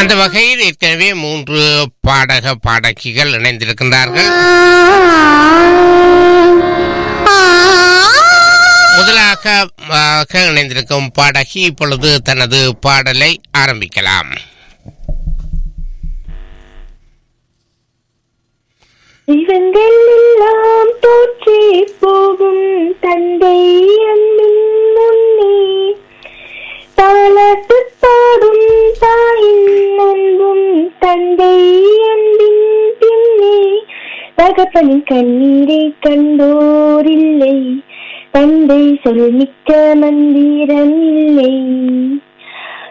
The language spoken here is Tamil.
அந்த வகையில் ஏற்கனவே மூன்று பாடக பாடகிகள் இணைந்திருக்கின்றார்கள் முதலாக ஆக இணைந்திருக்கும் பாடகி இப்பொழுது தனது பாடலை ஆரம்பிக்கலாம் இவங்கள் எல்லாம் தோற்றே போகும் தந்தை அன்பின் முன்னே தாளாட்டு பாடும் தாயின் அன்பும் தந்தை அன்பின் பின்னே தகப்பனின் கண்ணீரை கண்டோரில்லை தந்தை சொல் மிக்க மந்திரம் இல்லை